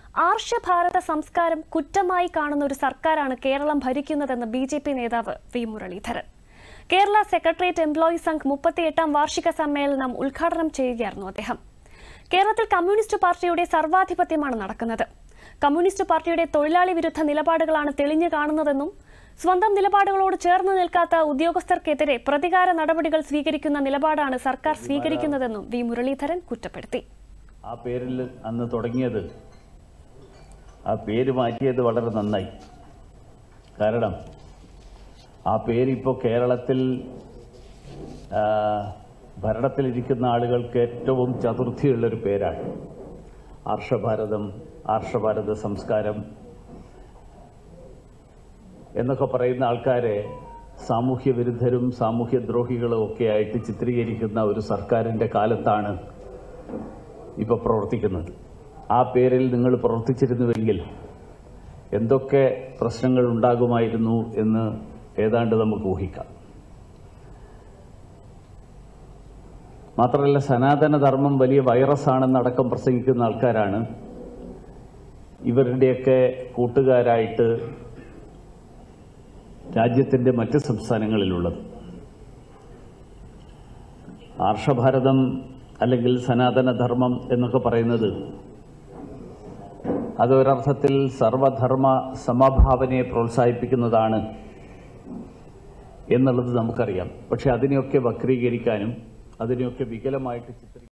ആർഷഭാരത സംസ്കാരം കുറ്റമായി കാണുന്ന ഒരു സർക്കാരാണ് കേരളം ഭരിക്കുന്നതെന്ന് ബി ജെ പി നേതാവ് V Muraleedharan Kerala secretariat employees Sangh മുപ്പത്തിയെട്ടാം വാർഷിക സമ്മേളനം ഉദ്ഘാടനം ചെയ്യുകയായിരുന്നു അദ്ദേഹം കേരളത്തിൽ കമ്മ്യൂണിസ്റ്റ് പാർട്ടിയുടെ സർവാധിപത്യമാണ് നടക്കുന്നത് കമ്മ്യൂണിസ്റ്റ് പാർട്ടിയുടെ തൊഴിലാളി വിരുദ്ധ നിലപാടുകളാണ് തെളിഞ്ഞു കാണുന്നതെന്നും സ്വന്തം നിലപാടുകളോട് ചേർന്ന് നിൽക്കാത്ത ഉദ്യോഗസ്ഥർക്കെതിരെ പ്രതികാര നടപടികൾ സ്വീകരിക്കുന്ന നിലപാടാണ് സർക്കാർ സ്വീകരിക്കുന്നതെന്നും വി മുരളീധരൻ കുറ്റപ്പെടുത്തി ആ പേരിൽ അന്ന് തുടങ്ങിയത് ആ പേര് മാറ്റിയത് വളരെ നന്നായി കാരണം ആ പേരിപ്പോൾ കേരളത്തിൽ ആ, ഭരണത്തിലിരിക്കുന്ന ആളുകൾക്ക് ഏറ്റവും ചതുർത്ഥിയുള്ളൊരു പേരാണ് ആർഷഭാരതം ആർഷഭാരത സംസ്കാരം എന്നൊക്കെ പറയുന്ന ആൾക്കാരെ സാമൂഹ്യ വിരുദ്ധരും സാമൂഹ്യ ദ്രോഹികളും ഒക്കെ ആയിട്ട് ചിത്രീകരിക്കുന്ന ഒരു സർക്കാരിൻ്റെ കാലത്താണ് ഇപ്പോൾ പ്രവർത്തിക്കുന്നത് ആ പേരിൽ നിങ്ങൾ പ്രവർത്തിച്ചിരുന്നുവെങ്കിൽ എന്തൊക്കെ പ്രശ്നങ്ങൾ ഉണ്ടാകുമായിരുന്നു എന്ന് ഏതാണ്ട് നമുക്ക് ഊഹിക്കാം മാത്രമല്ല സനാതന ധർമ്മം വലിയ വൈറസാണെന്നടക്കം പ്രസംഗിക്കുന്ന ആൾക്കാരാണ് ഇവരുടെയൊക്കെ കൂട്ടുകാരായിട്ട് രാജ്യത്തിൻ്റെ മറ്റ് സംസ്ഥാനങ്ങളിലുള്ളത് ആർഷഭാരതം അല്ലെങ്കിൽ സനാതനധർമ്മം എന്നൊക്കെ പറയുന്നത് അതൊരർത്ഥത്തിൽ സർവധർമ്മ സമഭാവനയെ പ്രോത്സാഹിപ്പിക്കുന്നതാണ് എന്നുള്ളത് നമുക്കറിയാം പക്ഷെ അതിനെയൊക്കെ വക്രീകരിക്കാനും അതിനെയൊക്കെ വികലമായിട്ട് ചിത്രീകരിക്കാനും